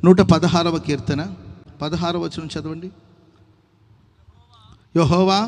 నూట పదహారవ కీర్తన పదహారవ వచనం చదవండి యహోవా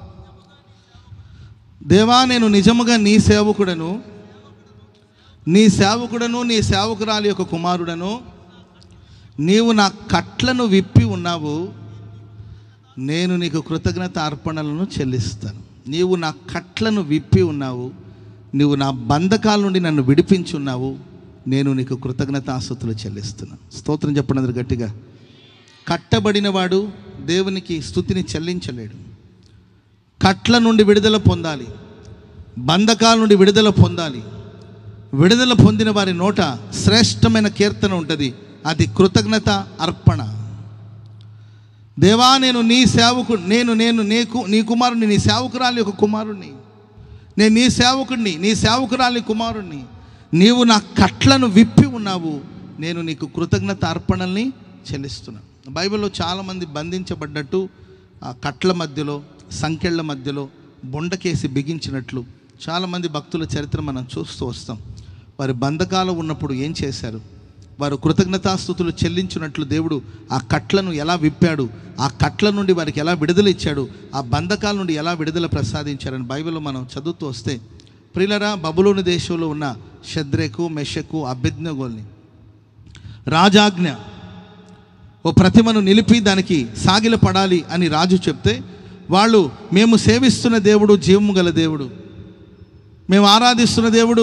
దేవా నేను నిజముగా నీ సేవకుడను నీ సేవకుడను నీ సేవకురాలి యొక్క కుమారుడను నీవు నా కట్లను విప్పి ఉన్నావు నేను నీకు కృతజ్ఞత అర్పణలను చెల్లిస్తాను నీవు నా కట్లను విప్పి ఉన్నావు నీవు నా బంధకాల నుండి నన్ను విడిపించి ఉన్నావు నేను నీకు కృతజ్ఞత ఆస్తుతులు చెల్లిస్తున్నాను స్తోత్రం చెప్పినందుకు గట్టిగా కట్టబడినవాడు దేవునికి స్థుతిని చెల్లించలేడు కట్ల నుండి విడుదల పొందాలి బంధకాల నుండి విడుదల పొందాలి విడుదల పొందిన వారి నోట శ్రేష్టమైన కీర్తన ఉంటుంది అది కృతజ్ఞత అర్పణ దేవా నేను నీ సేవకు నేను నేను నీకు నీ కుమారుని నీ సేవకురాలి యొక్క కుమారుణ్ణి నేను నీ సేవకుడిని నీ సేవకురాలి కుమారుణ్ణి నీవు నా కట్లను విప్పి ఉన్నావు నేను నీకు కృతజ్ఞత అర్పణల్ని చెల్లిస్తున్నాను బైబిల్లో చాలామంది బంధించబడ్డట్టు ఆ కట్ల మధ్యలో సంకెళ్ళ మధ్యలో బొండకేసి బిగించినట్లు చాలామంది భక్తుల చరిత్ర మనం చూస్తూ వస్తాం వారి బంధకాలు ఉన్నప్పుడు ఏం చేశారు వారు కృతజ్ఞతాస్థుతులు చెల్లించినట్లు దేవుడు ఆ కట్లను ఎలా విప్పాడు ఆ కట్ల నుండి వారికి ఎలా విడుదల ఇచ్చాడు ఆ బంధకాల నుండి ఎలా విడుదల ప్రసాదించారని బైబిల్లో మనం చదువుతూ వస్తే ప్రియులరా బబులోని దేశంలో ఉన్న షద్రెకు మెషకు అభిజ్ఞగోల్ని రాజాజ్ఞ ఓ ప్రతిమను నిలిపి దానికి సాగిల పడాలి అని రాజు చెప్తే వాళ్ళు మేము సేవిస్తున్న దేవుడు జీవము గల దేవుడు మేము ఆరాధిస్తున్న దేవుడు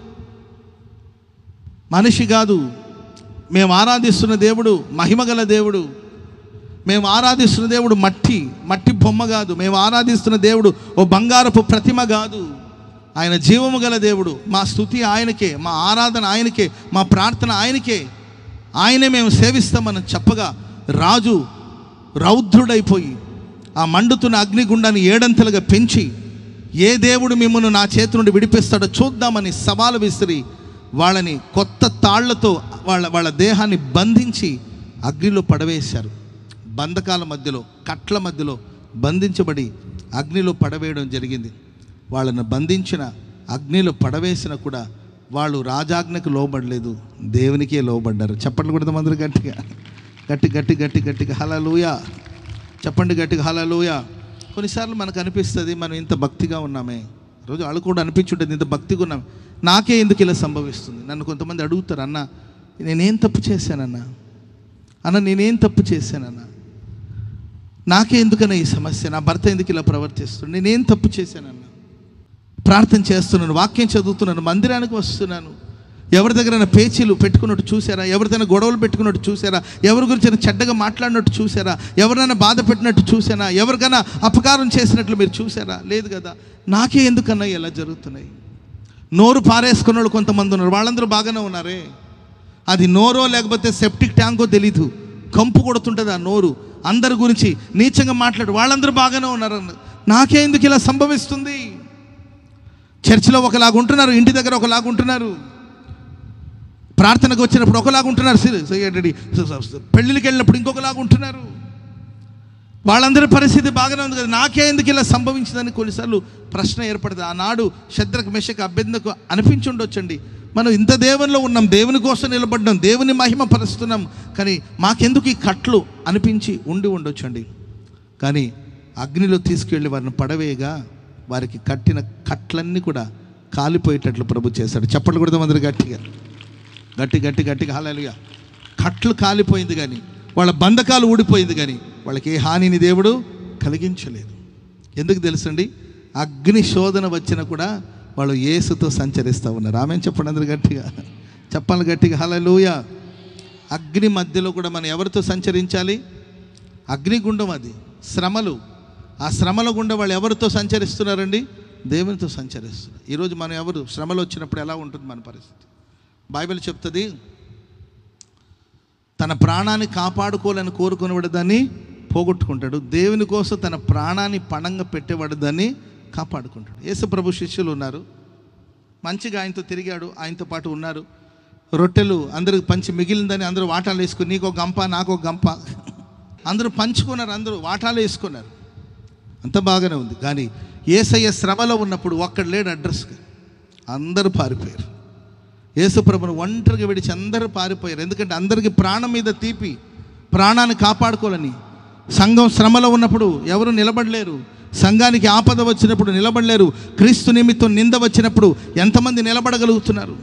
మనిషి కాదు మేము ఆరాధిస్తున్న దేవుడు మహిమగల దేవుడు మేము ఆరాధిస్తున్న దేవుడు మట్టి మట్టి బొమ్మ కాదు మేము ఆరాధిస్తున్న దేవుడు ఓ బంగారపు ప్రతిమ కాదు ఆయన జీవము గల దేవుడు మా స్థుతి ఆయనకే మా ఆరాధన ఆయనకే మా ప్రార్థన ఆయనకే ఆయనే మేము సేవిస్తామని చెప్పగా రాజు రౌద్రుడైపోయి ఆ మండుతున్న అగ్నిగుండాన్ని ఏడంతలుగా పెంచి ఏ దేవుడు మిమ్మల్ని నా చేతి నుండి విడిపిస్తాడో చూద్దామని సవాలు విసిరి వాళ్ళని కొత్త తాళ్లతో వాళ్ళ వాళ్ళ దేహాన్ని బంధించి అగ్నిలో పడవేశారు బంధకాల మధ్యలో కట్ల మధ్యలో బంధించబడి అగ్నిలో పడవేయడం జరిగింది వాళ్ళను బంధించిన అగ్నిలో పడవేసిన కూడా వాళ్ళు రాజాజ్ఞకు లోబడలేదు దేవునికే లోబడ్డారు చెప్పండి కూడా అందరూ గట్టిగా గట్టి గట్టి గట్టి గట్టిగా హలలుయా చెప్పండి గట్టిగా హలలుయా కొన్నిసార్లు మనకు అనిపిస్తుంది మనం ఇంత భక్తిగా ఉన్నామే రోజు వాళ్ళు కూడా అనిపించుంటుంది ఇంత భక్తిగా ఉన్నామే నాకే ఎందుకు ఇలా సంభవిస్తుంది నన్ను కొంతమంది అడుగుతారు అన్న నేనేం తప్పు చేశానన్నా అన్న నేనేం తప్పు చేశానన్నా నాకే ఎందుకన్నా ఈ సమస్య నా భర్త ఎందుకు ఇలా ప్రవర్తిస్తుంది నేనేం తప్పు చేశానన్నా ప్రార్థన చేస్తున్నాను వాక్యం చదువుతున్నాను మందిరానికి వస్తున్నాను ఎవరి దగ్గరైనా పేచీలు పెట్టుకున్నట్టు చూసారా ఎవరిదైనా గొడవలు పెట్టుకున్నట్టు చూసారా ఎవరి గురించి చెడ్డగా మాట్లాడినట్టు చూసారా ఎవరినైనా బాధ పెట్టినట్టు చూసారా ఎవరికైనా అపకారం చేసినట్లు మీరు చూసారా లేదు కదా నాకే ఎందుకన్నా ఇలా జరుగుతున్నాయి నోరు పారేసుకున్న వాళ్ళు కొంతమంది ఉన్నారు వాళ్ళందరూ బాగానే ఉన్నారే అది నోరో లేకపోతే సెప్టిక్ ట్యాంకో తెలీదు కంపు కొడుతుంటుంది ఆ నోరు అందరి గురించి నీచంగా మాట్లాడు వాళ్ళందరూ బాగానే ఉన్నారు నాకే ఎందుకు ఇలా సంభవిస్తుంది చర్చిలో ఒకలాగా ఉంటున్నారు ఇంటి దగ్గర ఒకలాగా ఉంటున్నారు ప్రార్థనకు వచ్చినప్పుడు ఒకలాగా ఉంటున్నారు సి- సి- పెళ్ళిళ్ళకి వెళ్ళినప్పుడు ఇంకొకలాగా ఉంటున్నారు వాళ్ళందరి పరిస్థితి బాగానే ఉంది కదా నాకే ఎందుకు ఇలా సంభవించిందని కొన్నిసార్లు ప్రశ్న ఏర్పడుతుంది ఆనాడు శద్రకు మెషకు అభ్యర్థకు అనిపించి ఉండొచ్చండి మనం ఇంత దేవునిలో ఉన్నాం దేవుని కోసం నిలబడ్డాం దేవుని మహిమ పరుస్తున్నాం కానీ మాకెందుకు ఈ కట్లు అనిపించి ఉండి ఉండొచ్చండి కానీ అగ్నిలో తీసుకెళ్ళి వారిని పడవేయగా వారికి కట్టిన కట్లన్నీ కూడా కాలిపోయేటట్లు ప్రభు చేశాడు చెప్పట్లు కూడా అందరు గట్టిగా గట్టి గట్టి గట్టిగా హాలేలుగా కట్లు కాలిపోయింది కానీ వాళ్ళ బంధకాలు ఊడిపోయింది కానీ వాళ్ళకి ఏ హానిని దేవుడు కలిగించలేదు ఎందుకు తెలుసండి అగ్ని శోధన వచ్చినా కూడా వాళ్ళు యేసుతో సంచరిస్తూ ఉన్నారు ఆమె చెప్పండి అందరు గట్టిగా చెప్పాలి గట్టిగా హలలుయ అగ్ని మధ్యలో కూడా మనం ఎవరితో సంచరించాలి అగ్నిగుండం అది శ్రమలు ఆ శ్రమల గుండా వాళ్ళు ఎవరితో సంచరిస్తున్నారండి దేవునితో సంచరిస్తున్నారు ఈరోజు మనం ఎవరు శ్రమలు వచ్చినప్పుడు ఎలా ఉంటుంది మన పరిస్థితి బైబిల్ చెప్తుంది తన ప్రాణాన్ని కాపాడుకోవాలని కోరుకునేవాడు దాన్ని పోగొట్టుకుంటాడు దేవుని కోసం తన ప్రాణాన్ని పణంగా పెట్టేవాడు దాన్ని కాపాడుకుంటాడు యేసు ప్రభు శిష్యులు ఉన్నారు మంచిగా ఆయనతో తిరిగాడు ఆయనతో పాటు ఉన్నారు రొట్టెలు అందరికి పంచి మిగిలిందని అందరూ వాటాలు వేసుకుని నీకో గంప నాకో గంప అందరూ పంచుకున్నారు అందరూ వాటాలు వేసుకున్నారు అంత బాగానే ఉంది కానీ ఏసయ్య శ్రమలో ఉన్నప్పుడు ఒక్కడు లేడు అడ్రస్కి అందరూ పారిపోయారు యేసుప్రభుని ఒంటరిగా విడిచి అందరూ పారిపోయారు ఎందుకంటే అందరికీ ప్రాణం మీద తీపి ప్రాణాన్ని కాపాడుకోవాలని సంఘం శ్రమలో ఉన్నప్పుడు ఎవరు నిలబడలేరు సంఘానికి ఆపద వచ్చినప్పుడు నిలబడలేరు క్రీస్తు నిమిత్తం నింద వచ్చినప్పుడు ఎంతమంది నిలబడగలుగుతున్నారు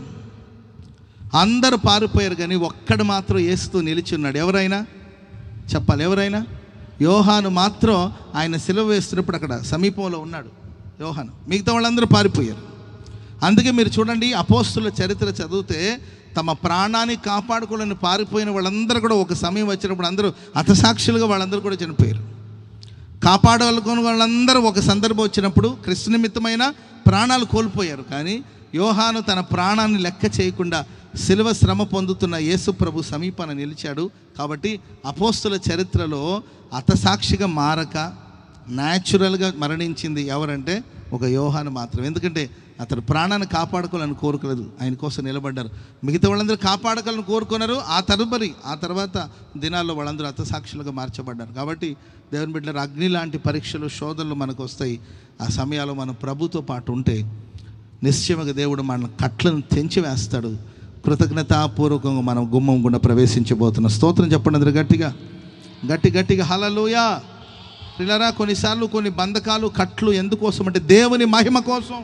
అందరూ పారిపోయారు కానీ ఒక్కడు మాత్రం ఏస్తూ నిలిచి ఉన్నాడు ఎవరైనా చెప్పాలి ఎవరైనా యోహాను మాత్రం ఆయన సిలువ వేస్తున్నప్పుడు అక్కడ సమీపంలో ఉన్నాడు యోహాను మిగతా వాళ్ళందరూ పారిపోయారు అందుకే మీరు చూడండి అపోస్తుల చరిత్ర చదివితే తమ ప్రాణాన్ని కాపాడుకోవాలని పారిపోయిన వాళ్ళందరూ కూడా ఒక సమయం వచ్చినప్పుడు అందరూ హతసాక్షులుగా వాళ్ళందరూ కూడా చనిపోయారు కాపాడాలనుకున్న వాళ్ళందరూ ఒక సందర్భం వచ్చినప్పుడు క్రిస్తు నిమిత్తమైన ప్రాణాలు కోల్పోయారు కానీ యోహాను తన ప్రాణాన్ని లెక్క చేయకుండా శిలువ శ్రమ పొందుతున్న యేసు ప్రభు సమీపాన నిలిచాడు కాబట్టి అపోస్తుల చరిత్రలో అతసాక్షిగా మారక న్యాచురల్గా మరణించింది ఎవరంటే ఒక యోహాను మాత్రం ఎందుకంటే అతడు ప్రాణాన్ని కాపాడుకోవాలని కోరుకోలేదు ఆయన కోసం నిలబడ్డారు మిగతా వాళ్ళందరూ కాపాడుకోవాలని కోరుకున్నారు ఆ తదుపరి ఆ తర్వాత దినాల్లో వాళ్ళందరూ అతసాక్షులుగా మార్చబడ్డారు కాబట్టి దేవుని బిడ్డలు అగ్ని లాంటి పరీక్షలు శోధనలు మనకు వస్తాయి ఆ సమయాల్లో మనం ప్రభుతో పాటు ఉంటే నిశ్చయముగా దేవుడు మన కట్లను తెంచి వేస్తాడు కృతజ్ఞతాపూర్వకంగా మనం గుమ్మం గుండా ప్రవేశించబోతున్నాం స్తోత్రం చెప్పండి అందరూ గట్టిగా గట్టి గట్టిగా హలలుయా పిల్లరా కొన్నిసార్లు కొన్ని బంధకాలు కట్లు ఎందుకోసం అంటే దేవుని మహిమ కోసం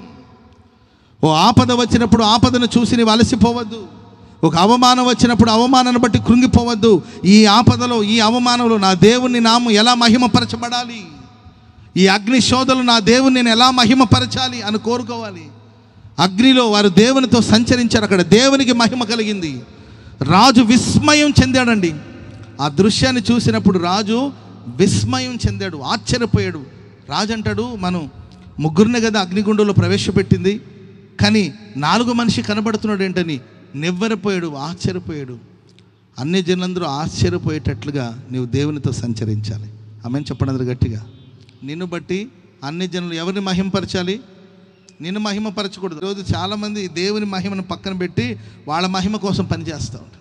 ఓ ఆపద వచ్చినప్పుడు ఆపదను చూసి నీవు అలసిపోవద్దు ఒక అవమానం వచ్చినప్పుడు అవమానాన్ని బట్టి కృంగిపోవద్దు ఈ ఆపదలో ఈ అవమానంలో నా దేవుని నామం ఎలా మహిమపరచబడాలి ఈ అగ్ని శోధలు నా దేవుని నేను ఎలా మహిమపరచాలి అని కోరుకోవాలి అగ్నిలో వారు దేవునితో సంచరించారు అక్కడ దేవునికి మహిమ కలిగింది రాజు విస్మయం చెందాడండి ఆ దృశ్యాన్ని చూసినప్పుడు రాజు విస్మయం చెందాడు ఆశ్చర్యపోయాడు రాజు అంటాడు మనం ముగ్గురిని కదా అగ్నిగుండంలో ప్రవేశపెట్టింది కానీ నాలుగు మనిషి కనబడుతున్నాడు ఏంటని నివ్వెరపోయాడు ఆశ్చర్యపోయాడు అన్ని జనులందరూ ఆశ్చర్యపోయేటట్లుగా నీవు దేవునితో సంచరించాలి ఆమె చెప్పండి అందరు గట్టిగా నిన్ను బట్టి అన్ని జనులు ఎవరిని మహిమపరచాలి నిన్ను మహిమపరచకూడదు ఈరోజు చాలామంది దేవుని మహిమను పక్కన పెట్టి వాళ్ళ మహిమ కోసం పనిచేస్తూ ఉంటారు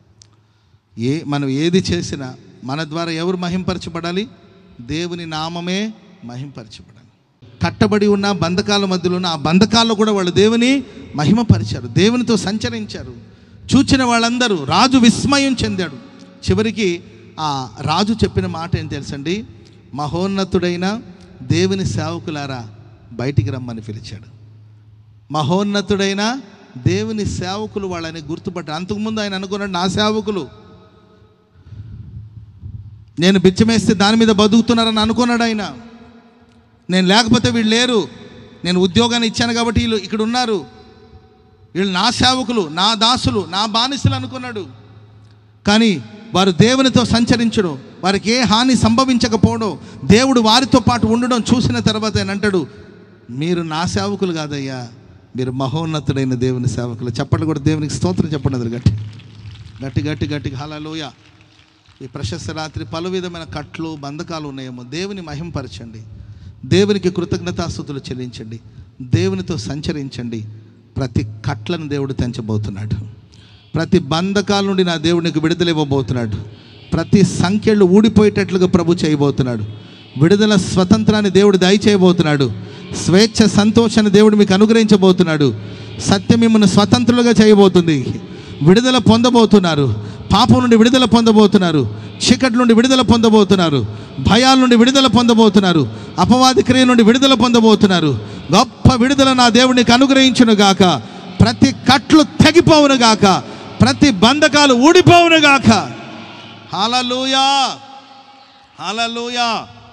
ఏ మనం ఏది చేసినా మన ద్వారా ఎవరు మహింపరచబడాలి దేవుని నామమే మహింపరచబడాలి కట్టబడి ఉన్న బంధకాల మధ్యలో ఉన్న ఆ బంధకాల్లో కూడా వాళ్ళు దేవుని మహిమపరిచారు దేవునితో సంచరించారు చూచిన వాళ్ళందరూ రాజు విస్మయం చెందాడు చివరికి ఆ రాజు చెప్పిన మాట ఏం తెలుసండి మహోన్నతుడైన దేవుని సేవకులారా బయటికి రమ్మని పిలిచాడు మహోన్నతుడైన దేవుని సేవకులు వాళ్ళని గుర్తుపట్టారు అంతకుముందు ఆయన అనుకున్నాడు నా సేవకులు నేను బిచ్చమేస్తే దాని మీద బతుకుతున్నారని అనుకున్నాడు ఆయన నేను లేకపోతే వీళ్ళు లేరు నేను ఉద్యోగాన్ని ఇచ్చాను కాబట్టి వీళ్ళు ఇక్కడ ఉన్నారు వీళ్ళు నా సేవకులు నా దాసులు నా బానిసలు అనుకున్నాడు కానీ వారు దేవునితో సంచరించడం వారికి ఏ హాని సంభవించకపోవడం దేవుడు వారితో పాటు ఉండడం చూసిన తర్వాత ఆయన అంటాడు మీరు నా సేవకులు కాదయ్యా మీరు మహోన్నతుడైన దేవుని సేవకులు చెప్పండి కూడా దేవునికి స్తోత్రం చెప్పండి అది గట్టి గట్టి గట్టి గట్టిగా హలలోయ ఈ ప్రశస్త రాత్రి పలు విధమైన కట్లు బంధకాలు ఉన్నాయేమో దేవుని మహింపరచండి దేవునికి కృతజ్ఞతాస్థుతులు చెల్లించండి దేవునితో సంచరించండి ప్రతి కట్లను దేవుడు తెంచబోతున్నాడు ప్రతి బంధకాల నుండి నా దేవునికి విడుదల ఇవ్వబోతున్నాడు ప్రతి సంఖ్యలు ఊడిపోయేటట్లుగా ప్రభు చేయబోతున్నాడు విడుదల స్వతంత్రాన్ని దేవుడు దయచేయబోతున్నాడు స్వేచ్ఛ సంతోషాన్ని దేవుడు మీకు అనుగ్రహించబోతున్నాడు సత్యం మిమ్మల్ని స్వతంత్రులుగా చేయబోతుంది విడుదల పొందబోతున్నారు పాపం నుండి విడుదల పొందబోతున్నారు చీకటి నుండి విడుదల పొందబోతున్నారు భయాల నుండి విడుదల పొందబోతున్నారు అపవాది క్రియ నుండి విడుదల పొందబోతున్నారు గొప్ప విడుదల నా దేవునికి అనుగ్రహించును గాక ప్రతి కట్లు తెగిపోవును గాక ప్రతి బంధకాలు ఊడిపోవును గాక హలలుయా హలలుయా